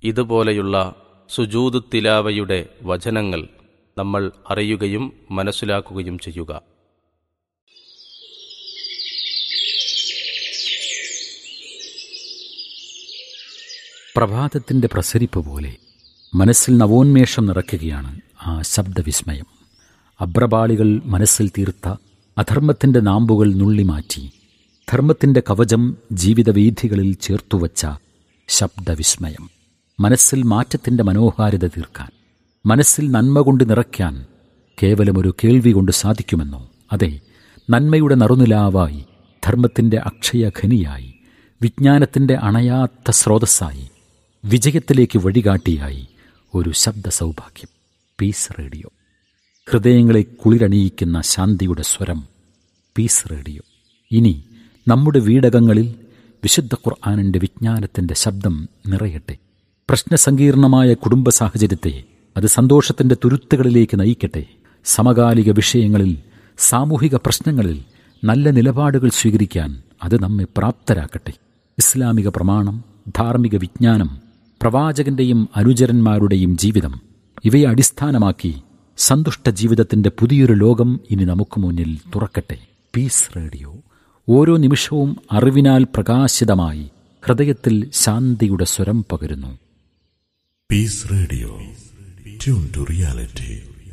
ഇതുപോലെയുള്ള സുജൂദ് തിലാവയുടെ വചനങ്ങൾ നമ്മൾ അറിയുകയും മനസ്സിലാക്കുകയും ചെയ്യുക പ്രഭാതത്തിന്റെ പ്രസരിപ്പ് പോലെ മനസ്സിൽ നവോന്മേഷം നിറയ്ക്കുകയാണ് ആ ശബ്ദവിസ്മയം അബ്രപാളികൾ മനസ്സിൽ തീർത്ത അധർമ്മത്തിന്റെ നാമ്പുകൾ നുള്ളിമാറ്റി ധർമ്മത്തിന്റെ കവചം ജീവിതവീഥികളിൽ ചേർത്തുവച്ച ശബ്ദവിസ്മയം മനസ്സിൽ മാറ്റത്തിന്റെ മനോഹാരിത തീർക്കാൻ മനസ്സിൽ നന്മ കൊണ്ട് നിറയ്ക്കാൻ കേവലമൊരു കേൾവി കൊണ്ട് സാധിക്കുമെന്നോ അതെ നന്മയുടെ നറുനിലാവായി ധർമ്മത്തിന്റെ അക്ഷയഖനിയായി വിജ്ഞാനത്തിന്റെ അണയാത്ത സ്രോതസ്സായി വിജയത്തിലേക്ക് വഴികാട്ടിയായി ഒരു ശബ്ദ സൗഭാഗ്യം പീസ് റേഡിയോ ഹൃദയങ്ങളെ കുളിരണിയിക്കുന്ന ശാന്തിയുടെ സ്വരം പീസ് റേഡിയോ ഇനി നമ്മുടെ വീടകങ്ങളിൽ വിശുദ്ധ ഖുർആാനിൻ്റെ വിജ്ഞാനത്തിൻ്റെ ശബ്ദം നിറയട്ടെ പ്രശ്നസങ്കീർണമായ കുടുംബ സാഹചര്യത്തെ അത് സന്തോഷത്തിൻ്റെ തുരുത്തുകളിലേക്ക് നയിക്കട്ടെ സമകാലിക വിഷയങ്ങളിൽ സാമൂഹിക പ്രശ്നങ്ങളിൽ നല്ല നിലപാടുകൾ സ്വീകരിക്കാൻ അത് നമ്മെ പ്രാപ്തരാക്കട്ടെ ഇസ്ലാമിക പ്രമാണം ധാർമ്മിക വിജ്ഞാനം പ്രവാചകന്റെയും അനുചരന്മാരുടെയും ജീവിതം ഇവയെ അടിസ്ഥാനമാക്കി സന്തുഷ്ട ജീവിതത്തിന്റെ പുതിയൊരു ലോകം ഇനി നമുക്ക് മുന്നിൽ തുറക്കട്ടെ പീസ് റേഡിയോ ഓരോ നിമിഷവും അറിവിനാൽ പ്രകാശിതമായി ഹൃദയത്തിൽ ശാന്തിയുടെ സ്വരം പകരുന്നു Peace Radio. Tune to reality.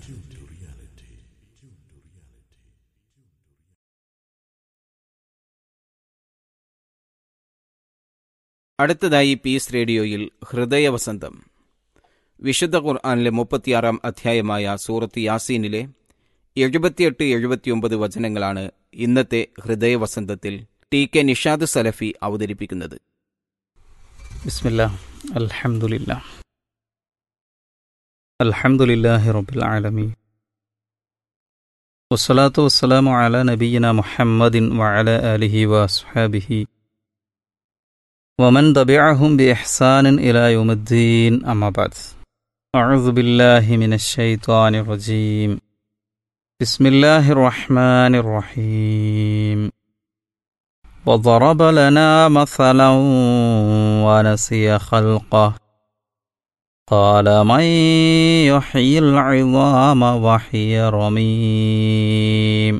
അടുത്തതായി പീസ് റേഡിയോയിൽ ഹൃദയവസന്തം വിശുദ്ധ ഖുർആാനിലെ മുപ്പത്തിയാറാം അധ്യായമായ സൂറത്ത് യാസീനിലെ എഴുപത്തിയെട്ട് എഴുപത്തിയൊമ്പത് വചനങ്ങളാണ് ഇന്നത്തെ ഹൃദയവസന്തത്തിൽ ടി കെ നിഷാദ് സലഫി അവതരിപ്പിക്കുന്നത് ബിസ്മില്ല അൽഹംദുലില്ല അൽഹംദുലില്ലാഹി റബ്ബിൽ ആലമീൻ വസ്സലാത്തു വസ്സലാമു അല നബിയിന മുഹമ്മദിൻ വഅല ആലിഹി വഅസ്ഹാബിഹി ومن تبعهم بإحسان إلى يوم الدين أما بعد أعوذ بالله من الشيطان الرجيم بسم الله الرحمن الرحيم وضرب لنا مثلا ونسي خلقه قال من يحيي العظام وهي رميم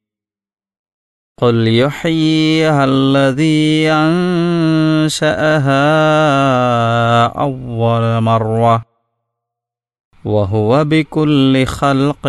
قل يحييها الذي أنشأها أول مرة وهو بكل خلق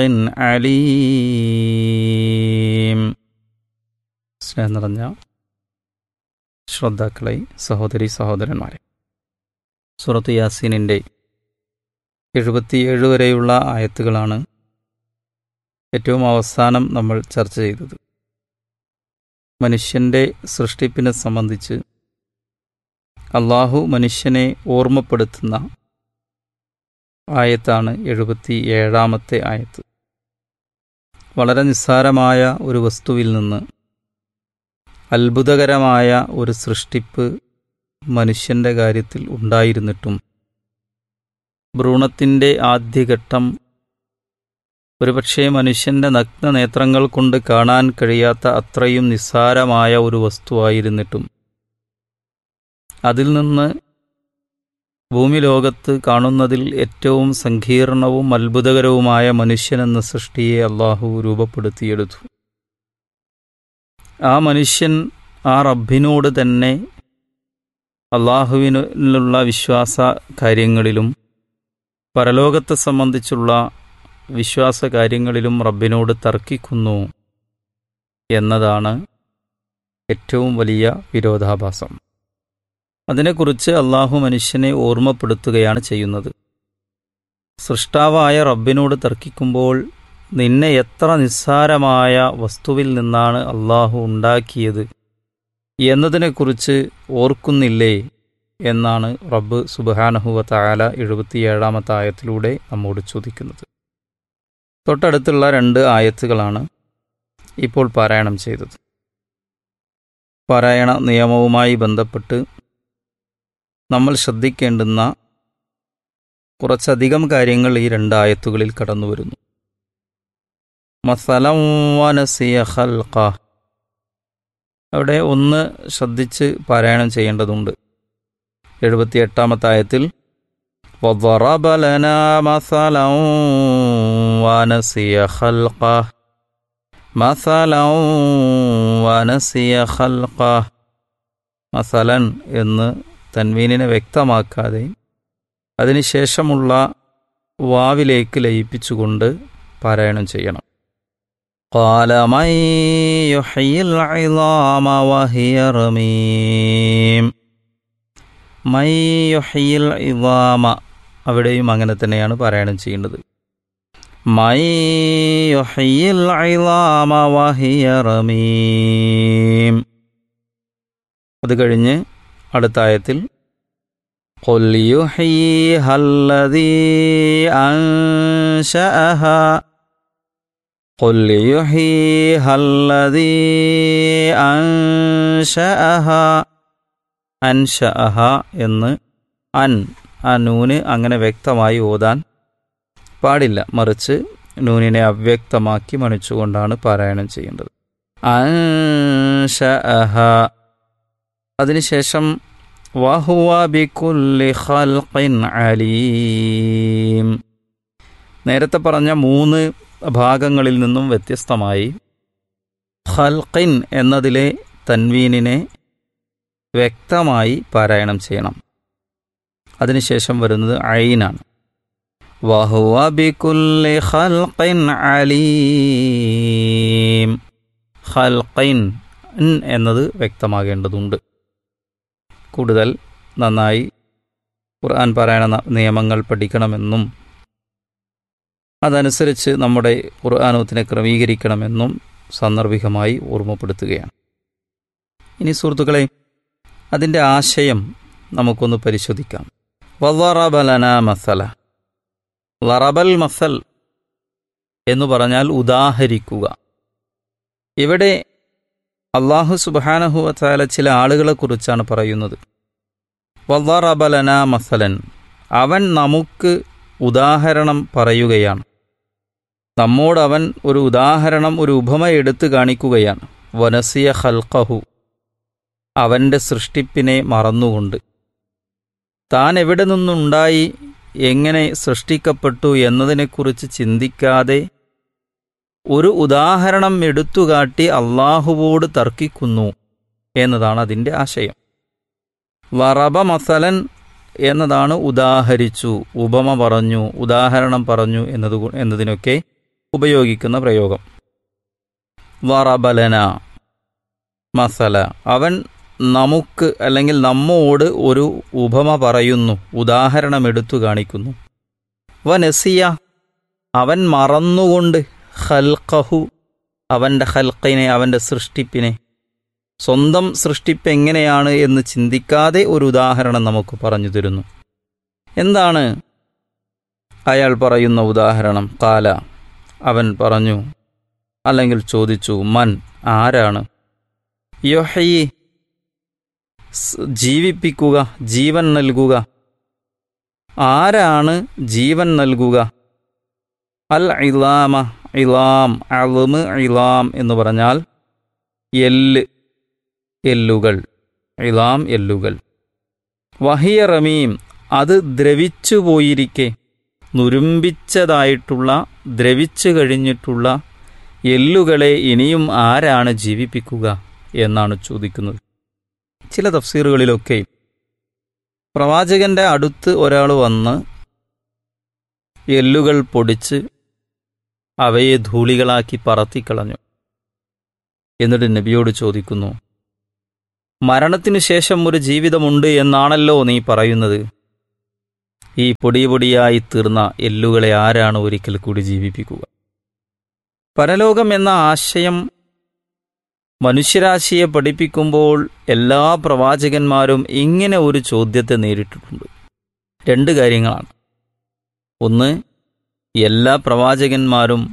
عليم സ്നേഹം നിറഞ്ഞ ശ്രോതാക്കളെ സഹോദരി സഹോദരന്മാരെ സുറത്ത് യാസീനിൻ്റെ എഴുപത്തിയേഴ് വരെയുള്ള ആയത്തുകളാണ് ഏറ്റവും അവസാനം നമ്മൾ ചർച്ച ചെയ്തത് മനുഷ്യൻ്റെ സൃഷ്ടിപ്പിനെ സംബന്ധിച്ച് അള്ളാഹു മനുഷ്യനെ ഓർമ്മപ്പെടുത്തുന്ന ആയത്താണ് എഴുപത്തി ഏഴാമത്തെ ആയത്ത് വളരെ നിസ്സാരമായ ഒരു വസ്തുവിൽ നിന്ന് അത്ഭുതകരമായ ഒരു സൃഷ്ടിപ്പ് മനുഷ്യൻ്റെ കാര്യത്തിൽ ഉണ്ടായിരുന്നിട്ടും ഭ്രൂണത്തിൻ്റെ ആദ്യഘട്ടം ഒരുപക്ഷെ മനുഷ്യൻ്റെ നഗ്ന നേത്രങ്ങൾ കൊണ്ട് കാണാൻ കഴിയാത്ത അത്രയും നിസ്സാരമായ ഒരു വസ്തുവായിരുന്നിട്ടും അതിൽ നിന്ന് ഭൂമി ലോകത്ത് കാണുന്നതിൽ ഏറ്റവും സങ്കീർണവും അത്ഭുതകരവുമായ മനുഷ്യനെന്ന സൃഷ്ടിയെ അള്ളാഹു രൂപപ്പെടുത്തിയെടുത്തു ആ മനുഷ്യൻ ആ റബ്ബിനോട് തന്നെ അള്ളാഹുവിനുള്ള വിശ്വാസ കാര്യങ്ങളിലും പരലോകത്തെ സംബന്ധിച്ചുള്ള വിശ്വാസ കാര്യങ്ങളിലും റബ്ബിനോട് തർക്കിക്കുന്നു എന്നതാണ് ഏറ്റവും വലിയ വിരോധാഭാസം അതിനെക്കുറിച്ച് അള്ളാഹു മനുഷ്യനെ ഓർമ്മപ്പെടുത്തുകയാണ് ചെയ്യുന്നത് സൃഷ്ടാവായ റബ്ബിനോട് തർക്കിക്കുമ്പോൾ നിന്നെ എത്ര നിസ്സാരമായ വസ്തുവിൽ നിന്നാണ് അള്ളാഹു ഉണ്ടാക്കിയത് എന്നതിനെക്കുറിച്ച് ഓർക്കുന്നില്ലേ എന്നാണ് റബ്ബ് സുബാനഹുവ തായാല എഴുപത്തിയേഴാമത്തെ ആയത്തിലൂടെ നമ്മോട് ചോദിക്കുന്നത് തൊട്ടടുത്തുള്ള രണ്ട് ആയത്തുകളാണ് ഇപ്പോൾ പാരായണം ചെയ്തത് പാരായണ നിയമവുമായി ബന്ധപ്പെട്ട് നമ്മൾ ശ്രദ്ധിക്കേണ്ടുന്ന കുറച്ചധികം കാര്യങ്ങൾ ഈ രണ്ട് ആയത്തുകളിൽ കടന്നു വരുന്നു മസലം വനസിയ ഖൽഖ അവിടെ ഒന്ന് ശ്രദ്ധിച്ച് പാരായണം ചെയ്യേണ്ടതുണ്ട് എഴുപത്തിയെട്ടാമത്തെ ആയത്തിൽ وضرب لنا مثلا ونسي خلقه مثلا ونسي خلقه മസലൻ എന്ന് തൻവീനിനെ വ്യക്തമാക്കാതെ അതിനുശേഷമുള്ള വാവിലേക്ക് ലയിപ്പിച്ചുകൊണ്ട് പാരായണം ചെയ്യണം قال من يحيي العظام وهي رميم من يحيي العظام അവിടെയും അങ്ങനെ തന്നെയാണ് പാരായണം ചെയ്യേണ്ടത് من يحيي العظام وهي رميم അത് കഴിഞ്ഞ് അടുത്ത ആയത്തിൽ قل يحييها الذي أنشأها قل يحييها الذي أنشأها أنشأها എന്ന് അൻ ആ നൂന് അങ്ങനെ വ്യക്തമായി ഓതാൻ പാടില്ല മറിച്ച് നൂനിനെ അവ്യക്തമാക്കി മണിച്ചുകൊണ്ടാണ് പാരായണം ചെയ്യേണ്ടത് അൻഷഅഹ അതിനുശേഷം വഹുവ ബികുല്ലി ഖൽഖിൻ അലീം നേരത്തെ പറഞ്ഞ മൂന്ന് ഭാഗങ്ങളിൽ നിന്നും വ്യത്യസ്തമായി ഖൽഖിൻ എന്നതിലെ തൻവീനിനെ വ്യക്തമായി പാരായണം ചെയ്യണം അതിനുശേഷം വരുന്നത് ഐനാണ് വഹുവ ബികുല്ലി ഖൽഖിൻ അലീം ഖൽഖിൻ എന്നത് വ്യക്തമാകേണ്ടതുണ്ട് കൂടുതൽ നന്നായി ഖുർആൻ പാരായണ ന- നിയമങ്ങൾ പഠിക്കണമെന്നും അതനുസരിച്ച് നമ്മുടെ ഖുർആാനോത്തിനെ ക്രമീകരിക്കണമെന്നും സാന്ദർഭികമായി ഓർമ്മപ്പെടുത്തുകയാണ് ഇനി സുഹൃത്തുക്കളെ അതിൻ്റെ ആശയം നമുക്കൊന്ന് പരിശോധിക്കാം വറബലന മസല ലറബൽ മസൽ എന്ന് പറഞ്ഞാൽ ഉദാഹരിക്കുക ഇവിടെ അള്ളാഹു സുബാനഹുവല ചില ആളുകളെക്കുറിച്ചാണ് പറയുന്നത് വറബലന മസലൻ അവൻ നമുക്ക് ഉദാഹരണം പറയുകയാണ് നമ്മോട് അവൻ ഒരു ഉദാഹരണം ഒരു ഉപമ എടുത്തു കാണിക്കുകയാണ് വനസിയ ഹൽക്കഹു അവൻ്റെ സൃഷ്ടിപ്പിനെ മറന്നുകൊണ്ട് താൻ എവിടെ നിന്നുണ്ടായി എങ്ങനെ സൃഷ്ടിക്കപ്പെട്ടു എന്നതിനെക്കുറിച്ച് ചിന്തിക്കാതെ ഒരു ഉദാഹരണം എടുത്തുകാട്ടി അള്ളാഹുവോട് തർക്കിക്കുന്നു എന്നതാണ് അതിൻ്റെ ആശയം വറബ മസലൻ എന്നതാണ് ഉദാഹരിച്ചു ഉപമ പറഞ്ഞു ഉദാഹരണം പറഞ്ഞു എന്നത് കൊ- എന്നതിനൊക്കെ ഉപയോഗിക്കുന്ന പ്രയോഗം വറബലന മസല അവൻ നമുക്ക് അല്ലെങ്കിൽ നമ്മോട് ഒരു ഉപമ പറയുന്നു ഉദാഹരണം എടുത്തു കാണിക്കുന്നു വനസിയ അവൻ മറന്നുകൊണ്ട് ഖൽഖഹു അവൻ്റെ ഖൽഖിനെ അവൻ്റെ സൃഷ്ടിപ്പിനെ സ്വന്തം സൃഷ്ടിപ്പ് എങ്ങനെയാണ് എന്ന് ചിന്തിക്കാതെ ഒരു ഉദാഹരണം നമുക്ക് പറഞ്ഞു തരുന്നു എന്താണ് അയാൾ പറയുന്ന ഉദാഹരണം കാല അവൻ പറഞ്ഞു അല്ലെങ്കിൽ ചോദിച്ചു മൻ ആരാണ് യൊഹയി സ് ജീവിപ്പിക്കുക ജീവൻ നൽകുക ആരാണ് ജീവൻ നൽകുക അൽ ഇലാമ ഇലാം അളുമ് ഇലാം എന്ന് പറഞ്ഞാൽ എല്ല് എല്ലുകൾ ഇലാം എല്ലുകൾ വഹിയ റമീം അത് ദ്രവിച്ചു പോയിരിക്കെ നുരുമ്പിച്ചതായിട്ടുള്ള ദ്രവിച്ചു കഴിഞ്ഞിട്ടുള്ള എല്ലുകളെ ഇനിയും ആരാണ് ജീവിപ്പിക്കുക എന്നാണ് ചോദിക്കുന്നത് ചില തഫ്സീറുകളിലൊക്കെ പ്രവാചകന്റെ അടുത്ത് ഒരാൾ വന്ന് എല്ലുകൾ പൊടിച്ച് അവയെ ധൂളികളാക്കി പറത്തിക്കളഞ്ഞു എന്നിട്ട് നബിയോട് ചോദിക്കുന്നു മരണത്തിനു ശേഷം ഒരു ജീവിതമുണ്ട് എന്നാണല്ലോ നീ പറയുന്നത് ഈ പൊടി പൊടിയായി തീർന്ന എല്ലുകളെ ആരാണ് ഒരിക്കൽ കൂടി ജീവിപ്പിക്കുക പരലോകം എന്ന ആശയം മനുഷ്യരാശിയെ പഠിപ്പിക്കുമ്പോൾ എല്ലാ പ്രവാചകന്മാരും ഇങ്ങനെ ഒരു ചോദ്യത്തെ നേരിട്ടിട്ടുണ്ട് രണ്ട് കാര്യങ്ങളാണ് ഒന്ന് എല്ലാ പ്രവാചകന്മാരും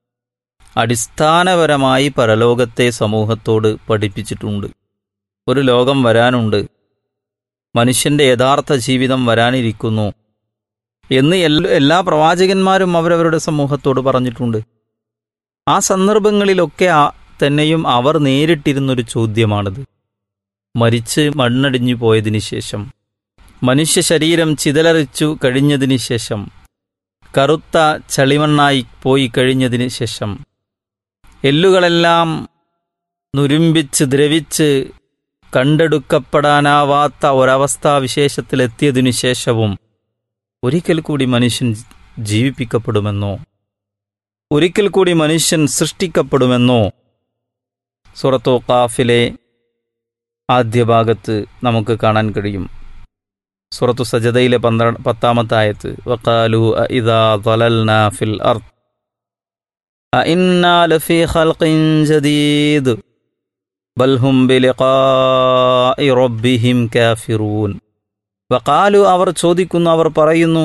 അടിസ്ഥാനപരമായി പരലോകത്തെ സമൂഹത്തോട് പഠിപ്പിച്ചിട്ടുണ്ട് ഒരു ലോകം വരാനുണ്ട് മനുഷ്യന്റെ യഥാർത്ഥ ജീവിതം വരാനിരിക്കുന്നു എന്ന് എല്ലാ എല്ലാ പ്രവാചകന്മാരും അവരവരുടെ സമൂഹത്തോട് പറഞ്ഞിട്ടുണ്ട് ആ സന്ദർഭങ്ങളിലൊക്കെ ആ- തന്നെയും അവർ നേരിട്ടിരുന്നൊരു ചോദ്യമാണിത് മരിച്ച് മണ്ണടിഞ്ഞു പോയതിനു ശേഷം മനുഷ്യ ശരീരം ചിതലറിച്ചു കഴിഞ്ഞതിന് ശേഷം കറുത്ത ചളിമണ്ണായി പോയി കഴിഞ്ഞതിന് ശേഷം എല്ലുകളെല്ലാം നുരുമ്പിച്ച് ദ്രവിച്ച് കണ്ടെടുക്കപ്പെടാനാവാത്ത ഒരവസ്ഥാവിശേഷത്തിലെത്തിയതിനു ശേഷവും ഒരിക്കൽ കൂടി മനുഷ്യൻ ജീവിപ്പിക്കപ്പെടുമെന്നോ ഒരിക്കൽ കൂടി മനുഷ്യൻ സൃഷ്ടിക്കപ്പെടുമെന്നോ സുറത്തോ കാഫിലെ ആദ്യ ഭാഗത്ത് നമുക്ക് കാണാൻ കഴിയും സുറത്തു സജദയിലെ പന്ത്ര പത്താമത്തെ ആയത്ത് വഖാലു ഇദാ ضللنا في الأرض أئنا لفي خلق جديد بل هم بلقاء ربهم كافرون വക്കാലു അവർ ചോദിക്കുന്നു അവർ പറയുന്നു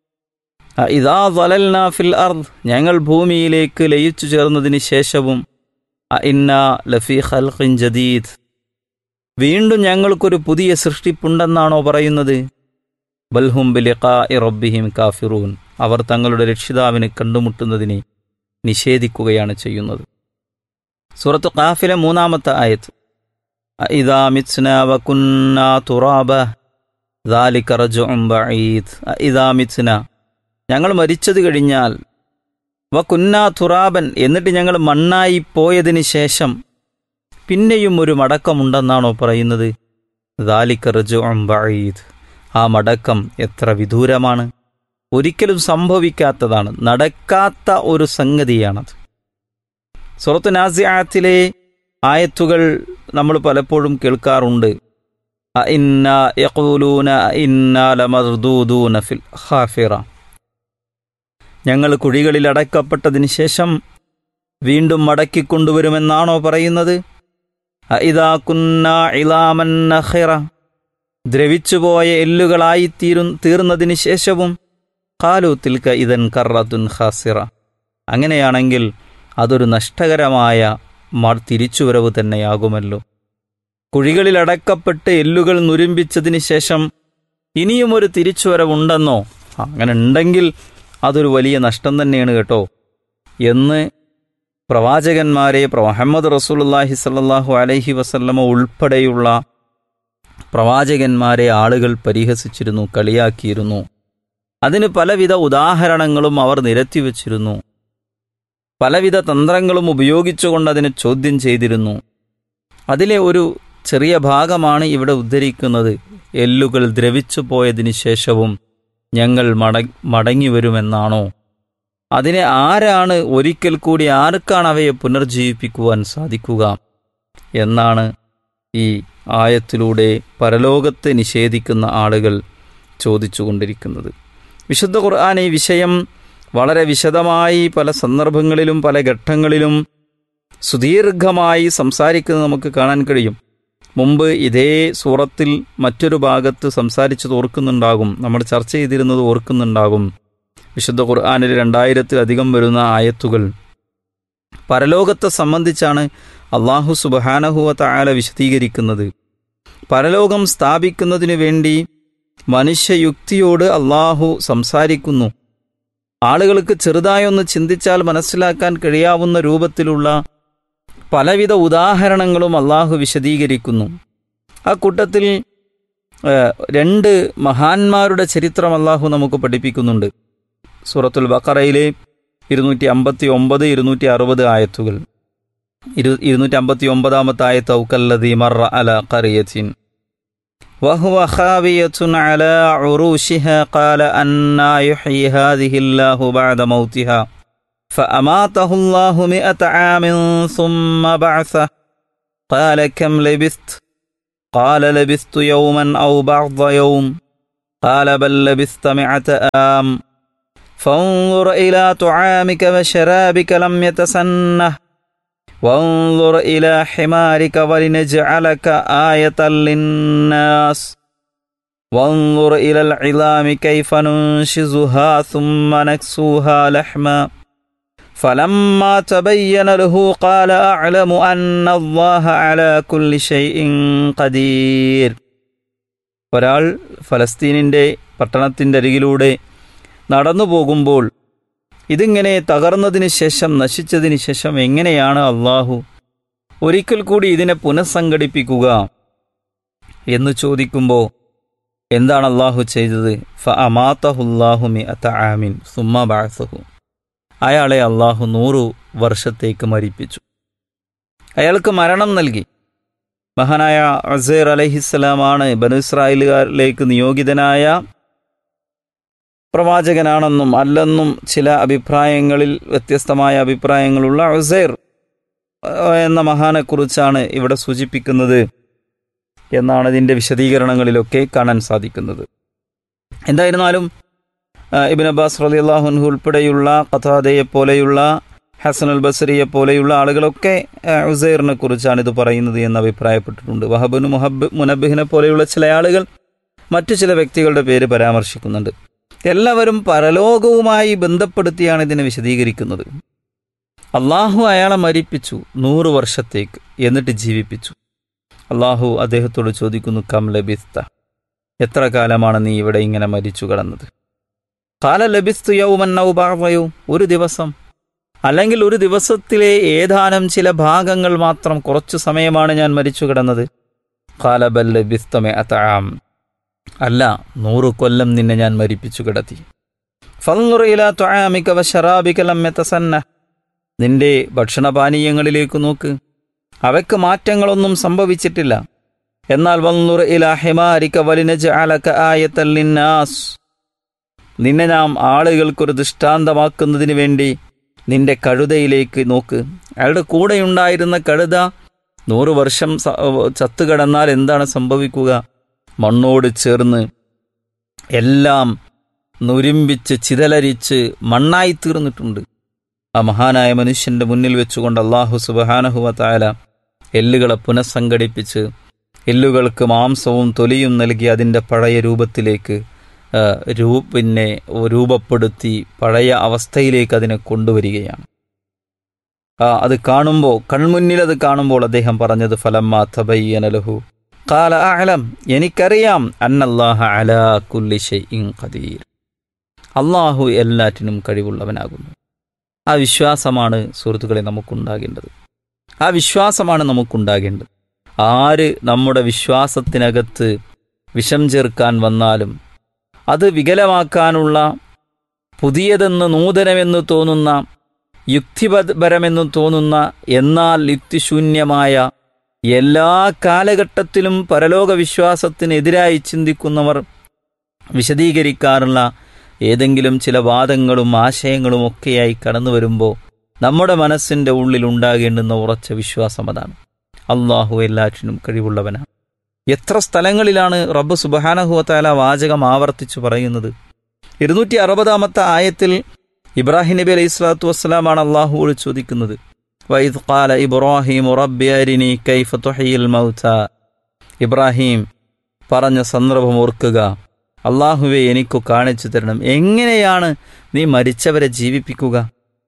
ഇതാ വലൽന ഫിൽ അർദ് ഞങ്ങൾ ഭൂമിയിലേക്ക് ലയിച്ചു ചേർന്നതിന് ശേഷവും ഇന്ന ലഫി ഖൽഖിൻ ജദീദ് വീണ്ടും ഞങ്ങൾക്കൊരു പുതിയ സൃഷ്ടിപ്പുണ്ടെന്നാണോ പറയുന്നത് ബൽഹും ബിലിഖാ റബ്ബിഹിം കാഫിറൂൻ അവർ തങ്ങളുടെ രക്ഷിതാവിനെ കണ്ടുമുട്ടുന്നതിനെ നിഷേധിക്കുകയാണ് ചെയ്യുന്നത് സൂറത്ത് ഖാഫിലെ മൂന്നാമത്തെ ആയത്ത് ഇതാ മിത്സ്ന വകുന്ന തുറാബ ദാലിക റജുഉം ബഈദ് ഇതാ മിത്സ്ന ഞങ്ങൾ മരിച്ചത് കഴിഞ്ഞാൽ വ കുന്നാ തുറാബൻ എന്നിട്ട് ഞങ്ങൾ മണ്ണായി പോയതിന് ശേഷം പിന്നെയും ഒരു മടക്കമുണ്ടെന്നാണോ പറയുന്നത് ദാലിക റജുഉം ബഈദ് ആ മടക്കം എത്ര വിദൂരമാണ് ഒരിക്കലും സംഭവിക്കാത്തതാണ് നടക്കാത്ത ഒരു സംഗതിയാണത് സുറത്ത് നാസിയാത്തിലെ ആയത്തുകൾ നമ്മൾ പലപ്പോഴും കേൾക്കാറുണ്ട് അഇന്ന യഖൂലൂന അഇന്ന ലമർദൂദൂന ഫിൽ ഖാഫിറ ഞങ്ങൾ കുഴികളിൽ അടക്കപ്പെട്ടതിന് ശേഷം വീണ്ടും മടക്കിക്കൊണ്ടുവരുമെന്നാണോ പറയുന്നത് അഇദാ കുന്ന ഇലാമൻ നഖിറ ദ്രവിച്ചുപോയ എല്ലുകളായി തീരു തീർന്നതിന് ശേഷവും കാലു തിൽക്ക ഇതൻ കറത്തുൻ ഖാസിറ അങ്ങനെയാണെങ്കിൽ അതൊരു നഷ്ടകരമായ മ- തിരിച്ചുവരവ് തന്നെയാകുമല്ലോ കുഴികളിൽ അടക്കപ്പെട്ട് എല്ലുകൾ നുരുമ്പിച്ചതിന് ശേഷം ഇനിയും ഒരു തിരിച്ചുവരവുണ്ടെന്നോ അങ്ങനെ ഉണ്ടെങ്കിൽ അതൊരു വലിയ നഷ്ടം തന്നെയാണ് കേട്ടോ എന്ന് പ്രവാചകന്മാരെ പ്ര- മുഹമ്മദ് റസൂലുള്ളാഹി സ്വല്ലല്ലാഹു അലൈഹി വസല്ലമ ഉൾപ്പെടെയുള്ള പ്രവാചകന്മാരെ ആളുകൾ പരിഹസിച്ചിരുന്നു കളിയാക്കിയിരുന്നു അതിന് പലവിധ ഉദാഹരണങ്ങളും അവർ നിരത്തിവച്ചിരുന്നു പലവിധ തന്ത്രങ്ങളും ഉപയോഗിച്ചുകൊണ്ട് അതിനെ ചോദ്യം ചെയ്തിരുന്നു അതിലെ ഒരു ചെറിയ ഭാഗമാണ് ഇവിടെ ഉദ്ധരിക്കുന്നത് എല്ലുകൾ ദ്രവിച്ചു പോയതിനു ശേഷവും ഞങ്ങൾ മട മടങ്ങി വരുമെന്നാണോ അതിനെ ആരാണ് ഒരിക്കൽ കൂടി ആർക്കാണ് അവയെ പുനർജീവിപ്പിക്കുവാൻ സാധിക്കുക എന്നാണ് ഈ ആയത്തിലൂടെ പരലോകത്തെ നിഷേധിക്കുന്ന ആളുകൾ ചോദിച്ചുകൊണ്ടിരിക്കുന്നത് വിശുദ്ധ ഖുർആൻ ഈ വിഷയം വളരെ വിശദമായി പല സന്ദർഭങ്ങളിലും പല ഘട്ടങ്ങളിലും സുദീർഘമായി സംസാരിക്കുന്നത് നമുക്ക് കാണാൻ കഴിയും മുമ്പ് ഇതേ സൂറത്തിൽ മറ്റൊരു ഭാഗത്ത് സംസാരിച്ചത് ഓർക്കുന്നുണ്ടാകും നമ്മൾ ചർച്ച ചെയ്തിരുന്നത് ഓർക്കുന്നുണ്ടാകും വിശുദ്ധ ഖുർആാനിൽ രണ്ടായിരത്തിലധികം വരുന്ന ആയത്തുകൾ പരലോകത്തെ സംബന്ധിച്ചാണ് അള്ളാഹു സുബഹാനഹുവ തായാല വിശദീകരിക്കുന്നത് പരലോകം സ്ഥാപിക്കുന്നതിനു വേണ്ടി മനുഷ്യയുക്തിയോട് അള്ളാഹു സംസാരിക്കുന്നു ആളുകൾക്ക് ചെറുതായൊന്ന് ചിന്തിച്ചാൽ മനസ്സിലാക്കാൻ കഴിയാവുന്ന രൂപത്തിലുള്ള പലവിധ ഉദാഹരണങ്ങളും അള്ളാഹു വിശദീകരിക്കുന്നു ആ കൂട്ടത്തിൽ ഏഹ്, രണ്ട് മഹാന്മാരുടെ ചരിത്രം അള്ളാഹു നമുക്ക് പഠിപ്പിക്കുന്നുണ്ട് സൂറത്തുൽ ബക്കറയിലെ ഇരുന്നൂറ്റി അമ്പത്തി ഒമ്പത് ഇരുന്നൂറ്റി അറുപത് ആയത്തുകൾ ഇരു ഇരുന്നൂറ്റി അമ്പത്തി ഒമ്പതാമത്തെ ആയത്ത് ഔക്കല്ലതി മറ അല ഖറിയത്തിൻ وهو خاوية على عروشها قال أنا يحيي هذه الله بعد موتها فأماته الله مئة عام ثم بعثه قال كم لبثت قال لبثت يوما أو بعض يوم قال بل لبثت مئة عام فانظر إلى طعامك وشرابك لم يتسنه وانظر إلى حمارك ولنجعلك آية للناس وانظر إلى العظام كيف ننشزها ثم نكسوها لحما فلما تبين له قال أعلم أن الله على كل شيء قدير ഒരാൾ ഫലസ്തീനിൻ്റെ പട്ടണത്തിൻ്റെ അരികിലൂടെ നടന്നു പോകുമ്പോൾ ഇതിങ്ങനെ തകർന്നതിന് ശേഷം നശിച്ചതിന് ശേഷം എങ്ങനെയാണ് അള്ളാഹു ഒരിക്കൽ കൂടി ഇതിനെ പുനഃസംഘടിപ്പിക്കുക എന്ന് ചോദിക്കുമ്പോൾ എന്താണ് അള്ളാഹു ചെയ്തത് ഫ അമാത്തഹുല്ലാഹു മി അത്ത ആമിൻ സുമ്മ ബാസഹു അയാളെ അള്ളാഹു നൂറു വർഷത്തേക്ക് മരിപ്പിച്ചു അയാൾക്ക് മരണം നൽകി മഹാനായ അസേർ അലഹിസ്സലാമാണ് ബനു ഇസ്രായേലുകാരിലേക്ക് നിയോഗിതനായ പ്രവാചകനാണെന്നും അല്ലെന്നും ചില അഭിപ്രായങ്ങളിൽ വ്യത്യസ്തമായ അഭിപ്രായങ്ങളുള്ള ഉസൈർ എന്ന മഹാനെക്കുറിച്ചാണ് ഇവിടെ സൂചിപ്പിക്കുന്നത് എന്നാണ് ഇതിൻ്റെ വിശദീകരണങ്ങളിലൊക്കെ കാണാൻ സാധിക്കുന്നത് എന്തായിരുന്നാലും ഇബിൻ അബ്ബാസ് റലി അള്ളാഹുൻഹു ഉൾപ്പെടെയുള്ള കഥാദയെ പോലെയുള്ള ഹസൻ അൽ ബസറിയെ പോലെയുള്ള ആളുകളൊക്കെ ഉസൈറിനെ കുറിച്ചാണ് ഇത് പറയുന്നത് എന്ന് അഭിപ്രായപ്പെട്ടിട്ടുണ്ട് വഹബുന് മുഹബ് മുനബിഹിനെ പോലെയുള്ള ചില ആളുകൾ മറ്റു ചില വ്യക്തികളുടെ പേര് പരാമർശിക്കുന്നുണ്ട് എല്ലാവരും പരലോകവുമായി ബന്ധപ്പെടുത്തിയാണ് ഇതിനെ വിശദീകരിക്കുന്നത് അള്ളാഹു അയാളെ മരിപ്പിച്ചു നൂറ് വർഷത്തേക്ക് എന്നിട്ട് ജീവിപ്പിച്ചു അള്ളാഹു അദ്ദേഹത്തോട് ചോദിക്കുന്നു കം ലബിസ്ത എത്ര കാലമാണ് നീ ഇവിടെ ഇങ്ങനെ മരിച്ചു കിടന്നത് കാല ലബിസ്തു യൗമന്നൗബാവയോ ഒരു ദിവസം അല്ലെങ്കിൽ ഒരു ദിവസത്തിലെ ഏതാനും ചില ഭാഗങ്ങൾ മാത്രം കുറച്ചു സമയമാണ് ഞാൻ മരിച്ചു കിടന്നത് കാലബൽ ലബിസ്തമെ അതാം അല്ല നൂറു കൊല്ലം നിന്നെ ഞാൻ മരിപ്പിച്ചു കിടത്തി ഫൽനുറയില നിന്റെ ഭക്ഷണപാനീയങ്ങളിലേക്ക് നോക്ക് അവയ്ക്ക് മാറ്റങ്ങളൊന്നും സംഭവിച്ചിട്ടില്ല എന്നാൽ വന്നുറ ഇല ഹിമാരിക്ക വലിനജ് അലക്ക ആയത്തല്ലിന്നാസ് നിന്നെ നാം ആളുകൾക്കൊരു ദൃഷ്ടാന്തമാക്കുന്നതിന് വേണ്ടി നിന്റെ കഴുതയിലേക്ക് നോക്ക് അയാളുടെ കൂടെയുണ്ടായിരുന്ന കഴുത നൂറു വർഷം ചത്തുകിടന്നാൽ എന്താണ് സംഭവിക്കുക മണ്ണോട് ചേർന്ന് എല്ലാം നുരുമ്പിച്ച് ചിതലരിച്ച് മണ്ണായി തീർന്നിട്ടുണ്ട് ആ മഹാനായ മനുഷ്യന്റെ മുന്നിൽ വെച്ചുകൊണ്ട് അള്ളാഹു സുബഹാനഹുവത്തായ എല്ലുകളെ പുനഃസംഘടിപ്പിച്ച് എല്ലുകൾക്ക് മാംസവും തൊലിയും നൽകി അതിൻ്റെ പഴയ രൂപത്തിലേക്ക് രൂ പിന്നെ രൂപപ്പെടുത്തി പഴയ അവസ്ഥയിലേക്ക് അതിനെ കൊണ്ടുവരികയാണ് ആ അത് കാണുമ്പോൾ കൺമുന്നിൽ അത് കാണുമ്പോൾ അദ്ദേഹം പറഞ്ഞത് ഫലമ്മ തബയ്യനലഹു കാല അലം എനിക്കറിയാം അന്നല്ലാഹ അലാ കുല്ലി ഷൈഇൻ ഖദീർ അള്ളാഹു എല്ലാറ്റിനും കഴിവുള്ളവനാകുന്നു ആ വിശ്വാസമാണ് സുഹൃത്തുക്കളെ നമുക്കുണ്ടാകേണ്ടത് ആ വിശ്വാസമാണ് നമുക്കുണ്ടാകേണ്ടത് ആര് നമ്മുടെ വിശ്വാസത്തിനകത്ത് വിഷം ചേർക്കാൻ വന്നാലും അത് വികലമാക്കാനുള്ള പുതിയതെന്ന് നൂതനമെന്ന് തോന്നുന്ന യുക്തിപരമെന്ന് തോന്നുന്ന എന്നാൽ യുക്തിശൂന്യമായ എല്ലാ കാലഘട്ടത്തിലും പരലോക വിശ്വാസത്തിനെതിരായി ചിന്തിക്കുന്നവർ വിശദീകരിക്കാറുള്ള ഏതെങ്കിലും ചില വാദങ്ങളും ആശയങ്ങളും ഒക്കെയായി കടന്നു വരുമ്പോൾ നമ്മുടെ മനസ്സിൻ്റെ ഉള്ളിൽ ഉണ്ടാകേണ്ടുന്ന ഉറച്ച വിശ്വാസം അതാണ് അള്ളാഹു എല്ലാറ്റിനും കഴിവുള്ളവനാണ് എത്ര സ്ഥലങ്ങളിലാണ് റബ്ബ് സുബഹാനഹുവത്താല വാചകം ആവർത്തിച്ചു പറയുന്നത് ഇരുന്നൂറ്റി അറുപതാമത്തെ ആയത്തിൽ ഇബ്രാഹിം നബി അലൈഹി സ്വലാത്തു വസ്സലാമാണ് അള്ളാഹുവോട് ചോദിക്കുന്നത് വൈദ് ഖാല ഇബ്രാഹിം റബ്ബി അരിനി കൈഫ തുഹയിൽ മൗത ഇബ്രാഹിം പറഞ്ഞ സന്ദർഭം ഓർക്കുക അള്ളാഹുവെ എനിക്കു കാണിച്ചു തരണം എങ്ങനെയാണ് നീ മരിച്ചവരെ ജീവിപ്പിക്കുക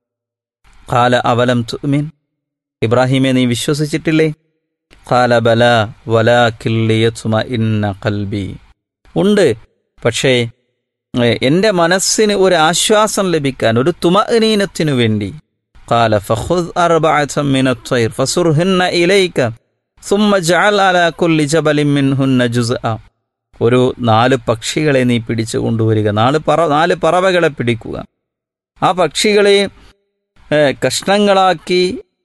കാല അവലം തുമീൻ ഇബ്രാഹിമെ നീ വിശ്വസിച്ചിട്ടില്ലേ കാല ബല വലാ കിള്ളിയസുമ ഇന്ന കൽബി ഉണ്ട് പക്ഷേ എൻ്റെ മനസ്സിന് ഒരു ആശ്വാസം ലഭിക്കാൻ ഒരു തുമനീനത്തിനു വേണ്ടി قال فخذ أربعة من الطير فصرهن إليك ثم اجعل على كل جبل منهن جزءا ഒരു നാല് പക്ഷികളെ നീ പിടിച്ചു കൊണ്ടുവരിക നാല് പറ നാല് പറവകളെ പിടിക്കുക ആ പക്ഷികളെ കഷ്ണങ്ങളാക്കി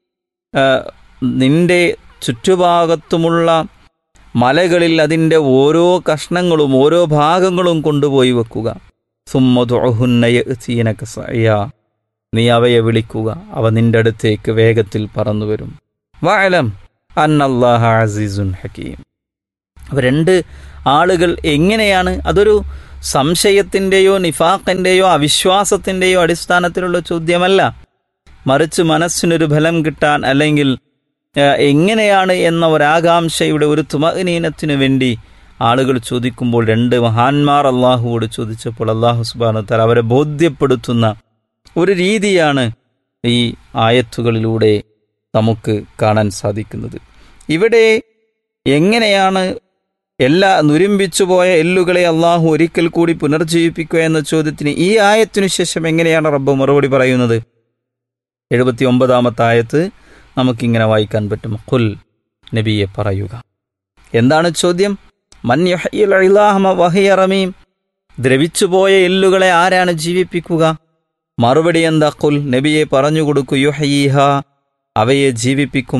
നിന്റെ ചുറ്റുഭാഗത്തുമുള്ള മലകളിൽ അതിൻ്റെ ഓരോ കഷ്ണങ്ങളും ഓരോ ഭാഗങ്ങളും കൊണ്ടുപോയി വെക്കുക സുമ്മതുഹുന്നയനക സയ്യ നീ അവയെ വിളിക്കുക അവ നിന്റെ അടുത്തേക്ക് വേഗത്തിൽ പറന്നു വരും വാലം അന്നല്ലാഹ അസീസുൻ ഹക്കീം അവ രണ്ട് ആളുകൾ എങ്ങനെയാണ് അതൊരു സംശയത്തിൻ്റെയോ നിഫാഖിൻ്റെയോ അവിശ്വാസത്തിൻ്റെയോ അടിസ്ഥാനത്തിലുള്ള ചോദ്യമല്ല മറിച്ച് മനസ്സിനൊരു ഫലം കിട്ടാൻ അല്ലെങ്കിൽ എങ്ങനെയാണ് എന്ന ഒരാകാംക്ഷയുടെ ഒരു തുമനീനത്തിനു വേണ്ടി ആളുകൾ ചോദിക്കുമ്പോൾ രണ്ട് മഹാന്മാർ അള്ളാഹുവോട് ചോദിച്ചപ്പോൾ അള്ളാഹു സുബാനത്താൽ അവരെ ബോധ്യപ്പെടുത്തുന്ന ഒരു രീതിയാണ് ഈ ആയത്തുകളിലൂടെ നമുക്ക് കാണാൻ സാധിക്കുന്നത് ഇവിടെ എങ്ങനെയാണ് എല്ലാ നുരുമ്പിച്ചുപോയ എല്ലുകളെ അള്ളാഹു ഒരിക്കൽ കൂടി പുനർജീവിപ്പിക്കുക എന്ന ചോദ്യത്തിന് ഈ ആയത്തിനു ശേഷം എങ്ങനെയാണ് റബ്ബ് മറുപടി പറയുന്നത് എഴുപത്തി ഒമ്പതാമത്തെ ആയത്ത് നമുക്കിങ്ങനെ വായിക്കാൻ പറ്റും കുൽ നബിയെ പറയുക എന്താണ് ചോദ്യം മൻ യുഹ്യിൽ ഇളാഹമ വഹിയ റമീം ദ്രവിച്ചുപോയ എല്ലുകളെ ആരാണ് ജീവിപ്പിക്കുക മറുപടി എന്താ കുൽ നബിയെ പറഞ്ഞു കൊടുക്കൂ യുഹയീഹ അവയെ ജീവിപ്പിക്കും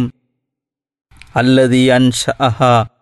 അല്ലതീ അൻഷഅഹ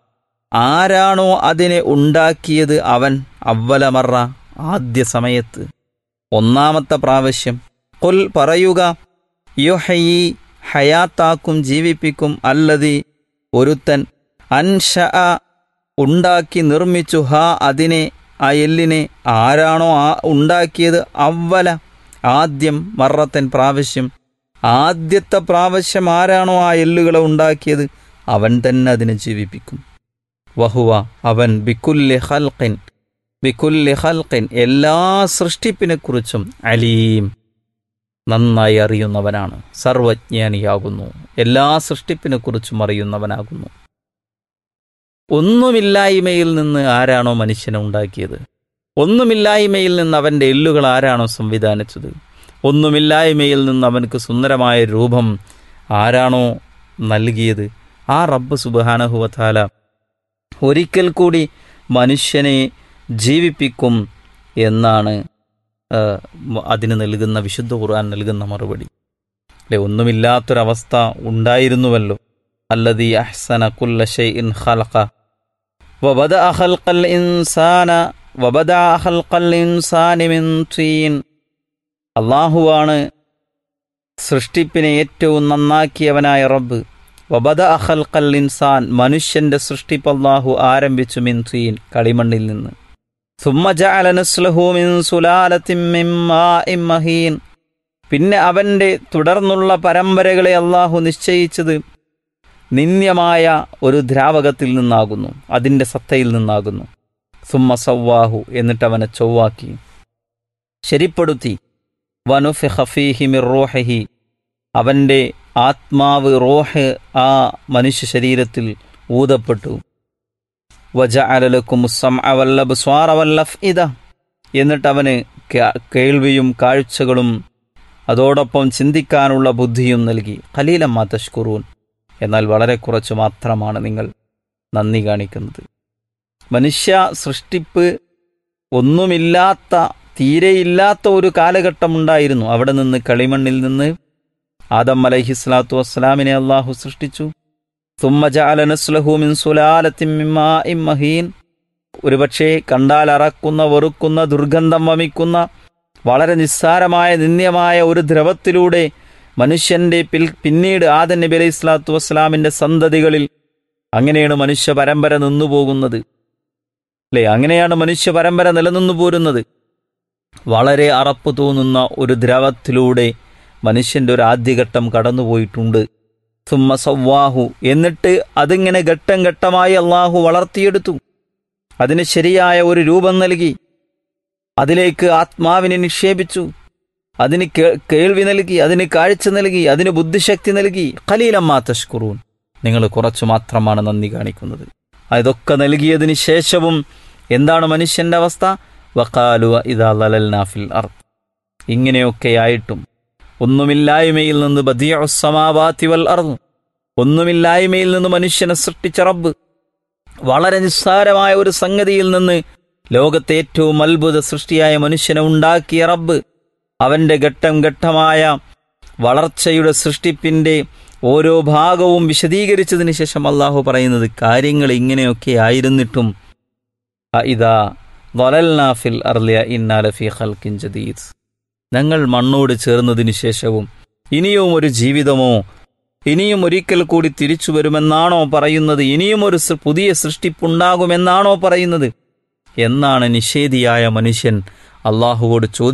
ആരാണോ അതിനെ ഉണ്ടാക്കിയത് അവൻ അവലമറ ആദ്യ സമയത്ത് ഒന്നാമത്തെ പ്രാവശ്യം കുൽ പറയുക യുഹയി ഹയാത്താക്കും ജീവിപ്പിക്കും അല്ലതി ഒരുത്തൻ അൻഷ ഉണ്ടാക്കി നിർമ്മിച്ചു ഹ അതിനെ ആ എല്ലിനെ ആരാണോ ആ ഉണ്ടാക്കിയത് അവല ആദ്യം മറത്തൻ പ്രാവശ്യം ആദ്യത്തെ പ്രാവശ്യം ആരാണോ ആ എല്ലുകളെ ഉണ്ടാക്കിയത് അവൻ തന്നെ അതിനെ ജീവിപ്പിക്കും വഹുവ അവൻ ബിക്കുല്ലെ ഹൽഖിൻ ബിക്കുല്ലെ ഹൽഖിൻ എല്ലാ സൃഷ്ടിപ്പിനെക്കുറിച്ചും അലീം നന്നായി അറിയുന്നവനാണ് സർവജ്ഞാനിയാകുന്നു എല്ലാ സൃഷ്ടിപ്പിനെക്കുറിച്ചും അറിയുന്നവനാകുന്നു ഒന്നുമില്ലായ്മയിൽ നിന്ന് ആരാണോ മനുഷ്യനെ ഉണ്ടാക്കിയത് ഒന്നുമില്ലായ്മയിൽ നിന്ന് അവൻ്റെ എല്ലുകൾ ആരാണോ സംവിധാനിച്ചത് ഒന്നുമില്ലായ്മയിൽ നിന്ന് അവനക്ക് സുന്ദരമായ രൂപം ആരാണോ നൽകിയത് ആ റബ്ബ് സുബാനഹുവത്താല ഒരിക്കൽ കൂടി മനുഷ്യനെ ജീവിപ്പിക്കും എന്നാണ് ആ, അതിന് നൽകുന്ന വിശുദ്ധ ഖുർആൻ നൽകുന്ന മറുപടി അല്ലെ ഒന്നുമില്ലാത്തൊരവസ്ഥ ഉണ്ടായിരുന്നുവല്ലോ അല്ലതി അഹ്സന കുല്ല ഷൈഇൻ ഖലഖ وبدأ خلق الإنسان وبدأ خلق الإنسان من طين അള്ളാഹുവാണ് സൃഷ്ടിപ്പിനെ ഏറ്റവും നന്നാക്കിയവനായ റബ്ബ് വബദ അഖൽഖൽ ഇൻസാൻ മനുഷ്യന്റെ സൃഷ്ടിപ്പ് അള്ളാഹു ആരംഭിച്ചു മിൻ തീൻ കളിമണ്ണിൽ നിന്ന് ثم جعل نسله من سلالة من ماء مهين പിന്നെ അവന്റെ തുടർന്നുള്ള പരമ്പരകളെ അള്ളാഹു നിശ്ചയിച്ചത് നിന്ദ്യമായ ഒരു ദ്രാവകത്തിൽ നിന്നാകുന്നു അതിൻ്റെ സത്തയിൽ നിന്നാകുന്നു സുമ്മ സവ്വാഹു എന്നിട്ട് അവനെ ചൊവ്വാക്കി ശരിപ്പെടുത്തി വനുഫി ഹഫീഹിമിർ റോഹി അവൻ്റെ ആത്മാവ് റോഹ് ആ മനുഷ്യ ശരീരത്തിൽ ഊതപ്പെട്ടു വജ അലലക്കും സ്വാറവല്ലഫ് ഇത എന്നിട്ട് അവന് കേ- കേൾവിയും കാഴ്ചകളും അതോടൊപ്പം ചിന്തിക്കാനുള്ള ബുദ്ധിയും നൽകി ഖലീലമ്മ തഷ്കുറൂൻ എന്നാൽ വളരെ കുറച്ച് മാത്രമാണ് നിങ്ങൾ നന്ദി കാണിക്കുന്നത് മനുഷ്യ സൃഷ്ടിപ്പ് ഒന്നുമില്ലാത്ത തീരെയില്ലാത്ത ഒരു കാലഘട്ടമുണ്ടായിരുന്നു അവിടെ നിന്ന് കളിമണ്ണിൽ നിന്ന് ആദം അലൈഹിസ്ലാത്തു വസ്സലാമിനെ അള്ളാഹു സൃഷ്ടിച്ചു തുമ്മ ജഅല നസ്ലഹു മിൻ സുലാലത്തിൻ മിൻ മാഇൻ മഹീൻ ഒരുപക്ഷെ കണ്ടാൽ അറക്കുന്ന വെറുക്കുന്ന ദുർഗന്ധം വമിക്കുന്ന വളരെ നിസ്സാരമായ നിന്ദ്യമായ ഒരു ദ്രവത്തിലൂടെ മനുഷ്യന്റെ പിൽ പിന്നീട് ആദൻ നബി അലൈഹി സ്വലാത്തു വസ്സലാമിന്റെ സന്തതികളിൽ അങ്ങനെയാണ് മനുഷ്യ പരമ്പര നിന്നുപോകുന്നത് അല്ലേ അങ്ങനെയാണ് മനുഷ്യ പരമ്പര നിലനിന്നു പോരുന്നത് വളരെ അറപ്പ് തോന്നുന്ന ഒരു ദ്രവത്തിലൂടെ മനുഷ്യന്റെ ഒരു ആദ്യഘട്ടം കടന്നുപോയിട്ടുണ്ട് സുമ്മ സവ്വാഹു എന്നിട്ട് അതിങ്ങനെ ഘട്ടം ഘട്ടമായി അള്ളാഹു വളർത്തിയെടുത്തു അതിന് ശരിയായ ഒരു രൂപം നൽകി അതിലേക്ക് ആത്മാവിനെ നിക്ഷേപിച്ചു അതിന് കേ- കേൾവി നൽകി അതിന് കാഴ്ച നൽകി അതിന് ബുദ്ധിശക്തി നൽകി ഖലീലമ്മാ തഷ്കുറൂൻ നിങ്ങൾ കുറച്ചു മാത്രമാണ് നന്ദി കാണിക്കുന്നത് ഇതൊക്കെ നൽകിയതിന് ശേഷവും എന്താണ് മനുഷ്യന്റെ അവസ്ഥ വക്കാലു ഇതാ ലലൽനാഫിൽ അർ ഇങ്ങനെയൊക്കെയായിട്ടും ഒന്നുമില്ലായ്മയിൽ നിന്ന് ബദിയുസമാവാത്തി വൽ അർന്നു ഒന്നുമില്ലായ്മയിൽ നിന്ന് മനുഷ്യനെ സൃഷ്ടിച്ച റബ്ബ് വളരെ നിസ്സാരമായ ഒരു സംഗതിയിൽ നിന്ന് ലോകത്തെ ഏറ്റവും അത്ഭുത സൃഷ്ടിയായ മനുഷ്യനെ ഉണ്ടാക്കിയ റബ്ബ് അവന്റെ ഘട്ടം ഘട്ടമായ വളർച്ചയുടെ സൃഷ്ടിപ്പിന്റെ ഓരോ ഭാഗവും വിശദീകരിച്ചതിന് ശേഷം അള്ളാഹു പറയുന്നത് കാര്യങ്ങൾ ഇങ്ങനെയൊക്കെ ആയിരുന്നിട്ടും ഇതാ വലൽനാഫിൽ അർലിയ ഇന്നാലഫി ഖൽക്കിൻ ജദീദ് ഞങ്ങൾ മണ്ണോട് ചേർന്നതിനു ശേഷവും ഇനിയും ഒരു ജീവിതമോ ഇനിയും ഒരിക്കൽ കൂടി തിരിച്ചു വരുമെന്നാണോ പറയുന്നത് ഇനിയും ഒരു സൃ- പുതിയ സൃഷ്ടിപ്പുണ്ടാകുമെന്നാണോ പറയുന്നത് എന്നാണ് നിഷേധിയായ മനുഷ്യൻ അള്ളാഹുവോട് ചോദിച്ചു